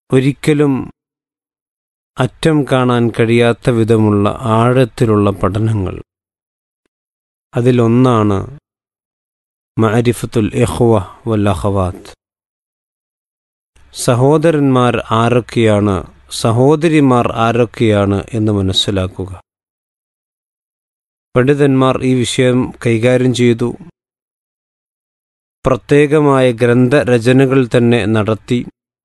ഒരിക്കലും അറ്റം കാണാൻ കഴിയാത്ത വിധമുള്ള ആഴത്തിലുള്ള പഠനങ്ങൾ അതിലൊന്നാണ് മഅരിഫത്തുൽ ഇഖ്വ വൽ അഖവാത്ത് സഹോദരന്മാർ ആരൊക്കെയാണ് സഹോദരിമാർ ആരൊക്കെയാണ് എന്ന് മനസ്സിലാക്കുക പണ്ഡിതന്മാർ ഈ വിഷയം കൈകാര്യം ചെയ്തു പ്രത്യേകമായ ഗ്രന്ഥരചനകൾ തന്നെ നടത്തി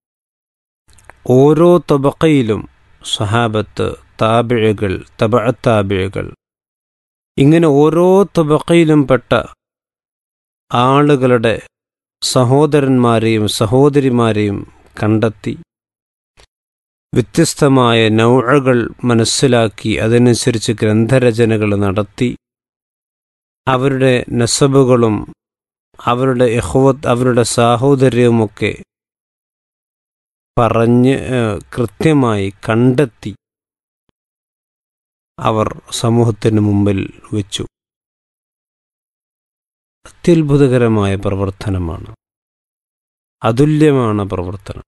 ഓരോ തബക്കയിലും സഹാബത്ത് താബിഴകൾ തബഅത്താബിഴകൾ ഇങ്ങനെ ഓരോ തബക്കയിലും പെട്ട ആളുകളുടെ സഹോദരന്മാരെയും സഹോദരിമാരെയും കണ്ടെത്തി വ്യത്യസ്തമായ നൗഴകൾ മനസ്സിലാക്കി അതനുസരിച്ച് ഗ്രന്ഥരചനകൾ നടത്തി അവരുടെ നസബുകളും അവരുടെ യഹുവത്ത് അവരുടെ സാഹോദര്യവുമൊക്കെ പറഞ്ഞ് കൃത്യമായി കണ്ടെത്തി അവർ സമൂഹത്തിന് മുമ്പിൽ വെച്ചു അത്യത്ഭുതകരമായ പ്രവർത്തനമാണ് അതുല്യമാണ് പ്രവർത്തനം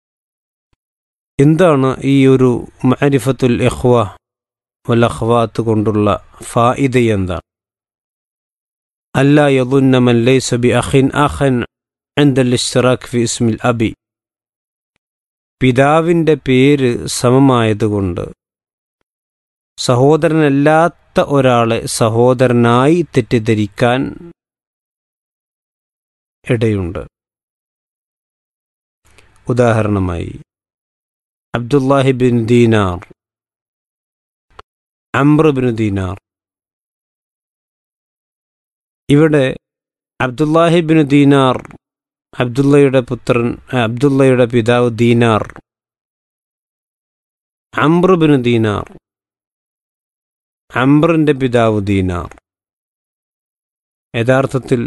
എന്താണ് ഈ ഒരു മഅരിഫത്തുൽ ഇഖ്വ വൽ അഖ്വാത്ത് കൊണ്ടുള്ള ഫായിദ എന്താണ് അല്ല യദുന്ന മൻ ലൈസ ബി അഖിൻ അഖൻ عند الاشتراك في اسم الأبي പിതാവിൻ്റെ പേര് സമമായതുകൊണ്ട് സഹോദരനല്ലാത്ത ഒരാളെ സഹോദരനായി തെറ്റിദ്ധരിക്കാൻ ഇടയുണ്ട് ഉദാഹരണമായി Abdullahi bin Dinar Amr bin Dinar ഇവിടെ അബ്ദുല്ലാഹി ബിൻ ദീനാർ അബ്ദുള്ളയുടെ പുത്രൻ അബ്ദുള്ളയുടെ പിതാവ് ദീനാർ അംർ ബിൻ ദീനാർ അംറിന്റെ പിതാവ് ദീനാർ യഥാർത്ഥത്തിൽ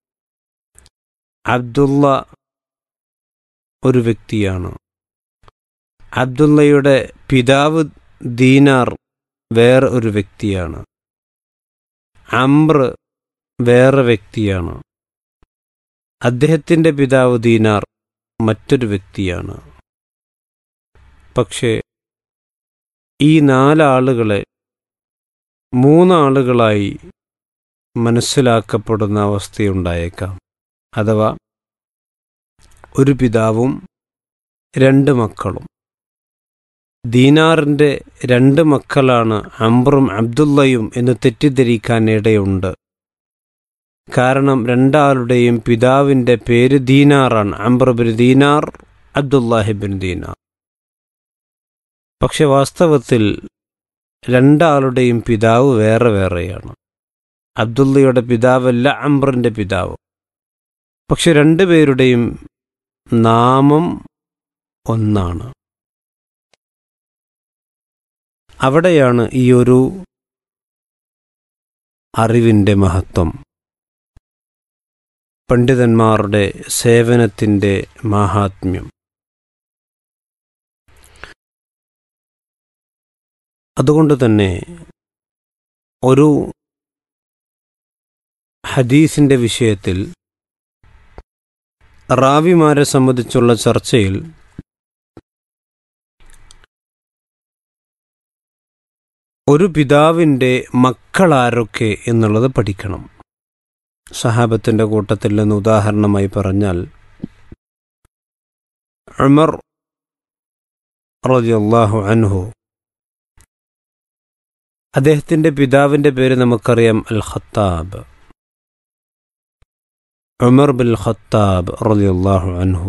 അബ്ദുള്ള ഒരു വ്യക്തിയാണ് അബ്ദുള്ളയുടെ പിതാവ് ദീനാർ വേറെ ഒരു വ്യക്തിയാണ് അംർ വേറെ വ്യക്തിയാണ് അദ്ദേഹത്തിൻ്റെ പിതാവ് ദീനാർ മറ്റൊരു വ്യക്തിയാണ് പക്ഷേ ഈ നാലാളുകളെ മൂന്നാളുകളായി മനസ്സിലാക്കപ്പെടുന്ന അവസ്ഥയുണ്ടായേക്കാം അഥവാ ഒരു പിതാവും രണ്ട് മക്കളും ദീനാറിൻ്റെ രണ്ട് മക്കളാണ് അംബറും അബ്ദുള്ളയും എന്ന് തെറ്റിദ്ധരിക്കാൻ ഇടയുണ്ട് കാരണം രണ്ടാളുടെയും പിതാവിൻ്റെ പേര് ദീനാറാണ് അംബർബിൻ ദീനാർ അബ്ദുല്ലാഹിബിൻ ദീനാർ പക്ഷെ വാസ്തവത്തിൽ രണ്ടാളുടെയും പിതാവ് വേറെ വേറെയാണ് അബ്ദുള്ളയുടെ പിതാവല്ല അംബറിൻ്റെ പിതാവ് പക്ഷെ രണ്ടുപേരുടെയും നാമം ഒന്നാണ് അവിടെയാണ് ഈ ഒരു അറിവിൻ്റെ മഹത്വം പണ്ഡിതന്മാരുടെ സേവനത്തിൻ്റെ മാഹാത്മ്യം അതുകൊണ്ട് തന്നെ ഒരു ഹദീസിൻ്റെ വിഷയത്തിൽ റാവിമാരെ സംബന്ധിച്ചുള്ള ചർച്ചയിൽ ഒരു പിതാവിൻ്റെ മക്കളാരൊക്കെ എന്നുള്ളത് പഠിക്കണം സഹാബത്തിൻ്റെ കൂട്ടത്തിൽ നിന്ന് ഉദാഹരണമായി പറഞ്ഞാൽ ഉമർ റളിയല്ലാഹു അൻഹു അദ്ദേഹത്തിൻ്റെ പിതാവിൻ്റെ പേര് നമുക്കറിയാം al Khattab Umar bin Khattab റളിയല്ലാഹു അൻഹു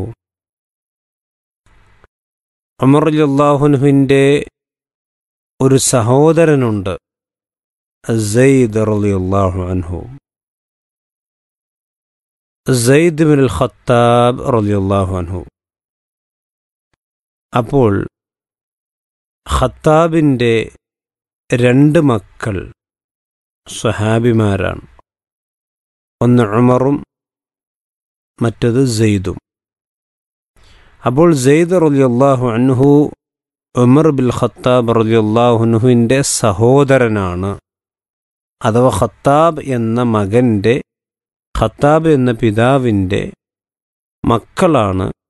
ഉമർ റളിയല്ലാഹുൻഹുവിൻ്റെ ഒരു സഹോദരനുണ്ട് സെയ്ദ് റളിയല്ലാഹു അൻഹു സെയ്ദ് ബിൻ ഖത്താബ് റളിയല്ലാഹു അൻഹു അപ്പോൾ ഖത്താബിൻ്റെ രണ്ട് മക്കൾ സ്വഹാബിമാരാണ് ഒന്ന് ഉമറും മറ്റത് സെയ്ദും അപ്പോൾ സെയ്ദ് റളിയല്ലാഹു അൻഹു ഉമർ ബിൽ ഖത്താബ് റളിയല്ലാഹുനുഹുവിൻ്റെ സഹോദരനാണ് അഥവാ ഖത്താബ് എന്ന മകൻ്റെ ഖത്താബ് എന്ന പിതാവിൻ്റെ മക്കളാണ്